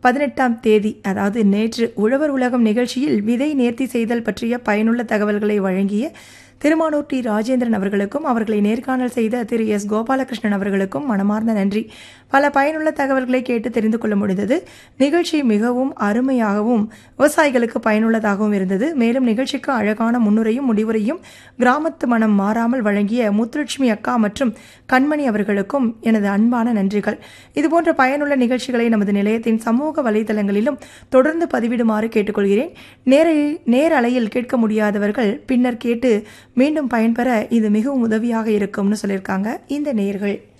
பதினெட்டாம் தேதி அதாவது நேற்று உழவர் உலகம் நிகழ்ச்சியில் விதை நேர்த்தி செய்தல் பற்றிய பயனுள்ள தகவல்களை வழங்கிய திருமானூர் டி ராஜேந்திரன் அவர்களுக்கும் அவர்களை நேர்காணல் செய்த திரு எஸ் கோபாலகிருஷ்ணன் அவர்களுக்கும் மனமார்ந்த நன்றி பல பயனுள்ள தகவல்களை கேட்டு தெரிந்து கொள்ள முடிந்தது நிகழ்ச்சி மிகவும் அருமையாகவும் விவசாயிகளுக்கு பயனுள்ளதாகவும் இருந்தது மேலும் நிகழ்ச்சிக்கு அழகான முன்னுரையும் முடிவுரையும் கிராமத்து மனம் மாறாமல் வழங்கிய முத்துலட்சுமி அக்கா மற்றும் கண்மணி அவர்களுக்கும் எனது அன்பான நன்றிகள் இதுபோன்ற பயனுள்ள நிகழ்ச்சிகளை நமது நிலையத்தின் சமூக வலைதளங்களிலும் தொடர்ந்து பதிவிடுமாறு கேட்டுக்கொள்கிறேன் நேரில் நேரலையில் கேட்க முடியாதவர்கள் பின்னர் கேட்டு மீண்டும் பயன்பெற இது மிகவும் உதவியாக இருக்கும்னு சொல்லியிருக்காங்க இந்த நேர்கள்